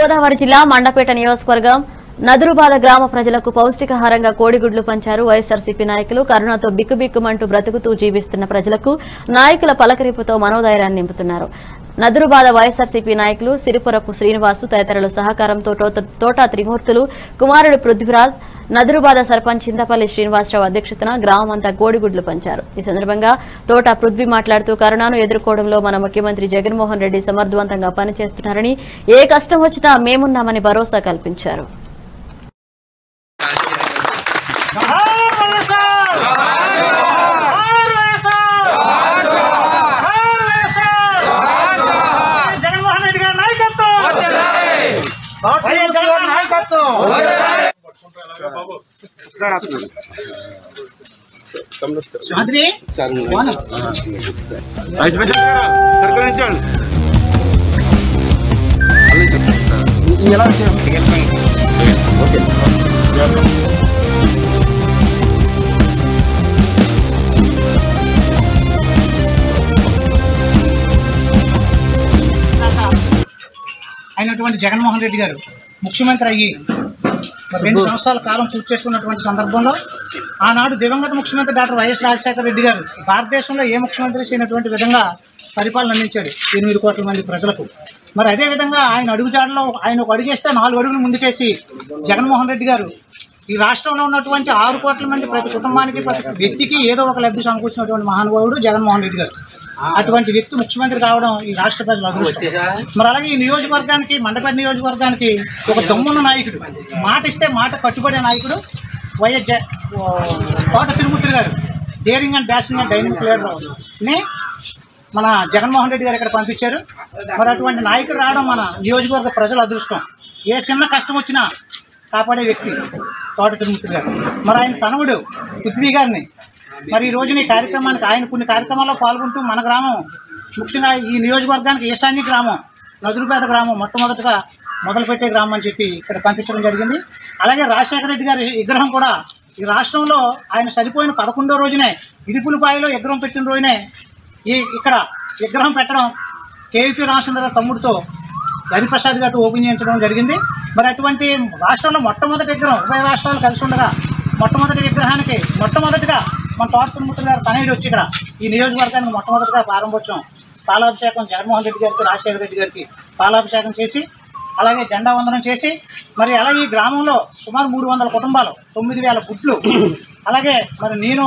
గోదావరి జిల్లా మండపేట నియోజకవర్గం నదురుబాద గ్రామ ప్రజలకు పౌష్టికాహారంగా కోడిగుడ్లు పంచారు వైఎస్ఆర్సీపీ నాయకులు కరోనాతో బిక్కుబిక్కుమంటూ బ్రతుకుతూ జీవిస్తున్న ప్రజలకు నాయకుల పలకరింపుతో మనోధైర్యాన్ని నింపుతున్నారు నదురుబాద వైఎస్ఆర్సీపీ నాయకులు సిరిపురపు శ్రీనివాసు తదితరుల సహకారంతో తోట- తోటా త్రిమూర్తులు కుమారుడు పృథ్వీరాజ్ నదురుబాద సర్పంచ్ చింతపల్లి శ్రీనివాసరావు అధ్యక్షతన గ్రామం అంతా కోడిగుడ్లు పంచారు ఈ సందర్భంగా తోట పృథ్వీ మాట్లాడుతూ కరోనాను ఎదుర్కోవడంలో మన ముఖ్యమంత్రి జగన్మోహన్ రెడ్డి సమర్థవంతంగా పనిచేస్తున్నారని ఏ కష్టం వచ్చినా మేమున్నామని భరోసా కల్పించారు జగన్మోహన్ రెడ్డి గారి నాయకత్వం వైఎస్ జగన్ గారి నాయకత్వం మాధురి అయినటువంటి జగన్మోహన్ రెడ్డి గారు ముఖ్యమంత్రి అయ్యి మరి రెండు సంవత్సరాల కాలం పూర్తి చేసుకున్నటువంటి సందర్భంలో ఆనాడు దివంగత ముఖ్యమంత్రి డాక్టర్ వైఎస్ రాజశేఖర రెడ్డి గారు భారతదేశంలో ఏ ముఖ్యమంత్రి చేయనటువంటి విధంగా పరిపాలన అందించాడు ఎనిమిది కోట్ల మంది ప్రజలకు మరి అదే విధంగా ఆయన అడుగుజాడలో ఆయన ఒక అడుగేస్తే నాలుగు అడుగులు ముందుకేసి జగన్మోహన్ రెడ్డి గారు ఈ రాష్ట్రంలో ఉన్నటువంటి ఆరు కోట్ల మంది ప్రతి కుటుంబానికి ప్రతి వ్యక్తికి ఏదో ఒక లబ్ధి సమకూర్చినటువంటి మహానుభావుడు జగన్మోహన్ రెడ్డి గారు అటువంటి వ్యక్తి ముఖ్యమంత్రి కావడం ఈ రాష్ట్ర ప్రజల అదృష్టం మరి అలాగే ఈ నియోజకవర్గానికి మండపేట నియోజకవర్గానికి ఒక దమ్మున్న నాయకుడు మాట ఇస్తే మాట కట్టుబడే నాయకుడు వైఎస్ జ- ఓ, కోట తిరుమూర్తి గారు daring and dashing and dining player ని మన జగన్మోహన్ రెడ్డి గారు ఇక్కడ పంపించారు మరి అటువంటి నాయకుడు రావడం మన నియోజకవర్గ ప్రజల అదృష్టం ఏ చిన్న కష్టం వచ్చినా కాపాడే వ్యక్తి తోట తిరుమూర్తి గారు మరి ఆయన తనవుడు పృథ్వీ గారిని మరి ఈ రోజున ఈ కార్యక్రమానికి ఆయన కొన్ని కార్యక్రమాల్లో పాల్గొంటూ మన గ్రామం ముఖ్యంగా ఈ నియోజకవర్గానికి ఈశాన్య గ్రామం నదురుపేద గ్రామం మొట్టమొదటిగా మొదలుపెట్టే గ్రామం అని చెప్పి ఇక్కడ పంపించడం జరిగింది అలాగే రాజశేఖర రెడ్డి గారి విగ్రహం కూడా ఈ రాష్ట్రంలో ఆయన సరిపోయిన పదకొండో రోజునే ఇడుపులపాయలో విగ్రహం పెట్టిన రోజునే ఈ ఇక్కడ విగ్రహం పెట్టడం కేవీపీ రామచంద్ర తమ్ముడితో హరిప్రసాద్ గారు ఓపెన్ చేయించడం జరిగింది మరి అటువంటి రాష్ట్రంలో మొట్టమొదటి విగ్రహం ఉభయ రాష్ట్రాలు కలిసి ఉండగా మొట్టమొదటి విగ్రహానికి మొట్టమొదటిగా మన తోట తిరుమూర్తి గారు తనయుడు వచ్చి ఇక్కడ ఈ నియోజకవర్గానికి మొట్టమొదటిగా ప్రారంభోత్సవం పాలాభిషేకం జగన్మోహన్ రెడ్డి గారికి రాజశేఖర రెడ్డి గారికి పాలాభిషేకం చేసి అలాగే జెండా వందనం చేసి మరి అలాగే ఈ గ్రామంలో సుమారు మూడు వందల కుటుంబాలు తొమ్మిది వేల గుట్లు అలాగే మరి నేను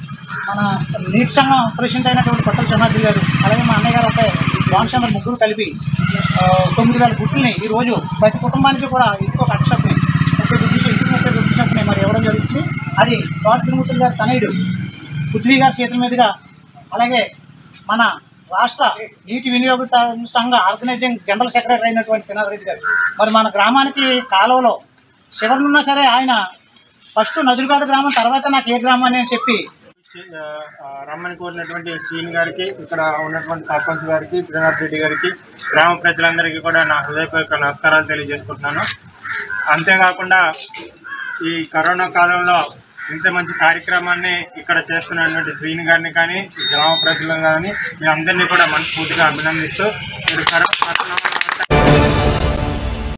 మన నీటి సంఘం ప్రెసిడెంట్ అయినటువంటి కొత్తల సింహాద్రి గారు అలాగే మా అన్నయ్య గారు ఒక భానుచంద్ర ముగ్గురు కలిపి ఆ, తొమ్మిది వేల గుట్లని ఈ రోజు ప్రతి కుటుంబానికి కూడా ఇంకో కట్ట చొప్పుని ముప్పై గుడ్లు ఇంటికి ముప్పై గుడ్లు చొప్పుని మరి ఇవ్వడం జరుగుతుంది అది తోట తిరుమూర్తులు గారి తనయుడు పృథ్వీ గారి చేతుల మీదుగా అలాగే మన రాష్ట్ర నీటి వినియోగ సంఘ ఆర్గనైజింగ్ జనరల్ సెక్రటరీ అయినటువంటి తినాథ్ రెడ్డి గారు మరి మన గ్రామానికి కాలువలో చివరినున్నా సరే ఆయన ఫస్ట్ నదురుపేద గ్రామం తర్వాత నాకు ఏ గ్రామం అని చెప్పి ఆ, ఆ, రమ్మని కోరినటువంటి శ్రీని గారికి ఇక్కడ ఉన్నటువంటి సర్పంచ్ గారికి త్రినాథ్ రెడ్డి గారికి గ్రామ ప్రజలందరికీ కూడా నా హృదయపూర్వక నమస్కారాలు తెలియజేసుకుంటున్నాను అంతేకాకుండా ఈ కరోనా కాలంలో ఇంత మంచి కార్యక్రమాన్ని ఇక్కడ చేస్తున్నటువంటి శ్రీని గారిని కానీ ఈ గ్రామ ప్రజలను కానీ మీ అందరినీ కూడా మనస్ఫూర్తిగా అభినందిస్తూ మీరు కరోనా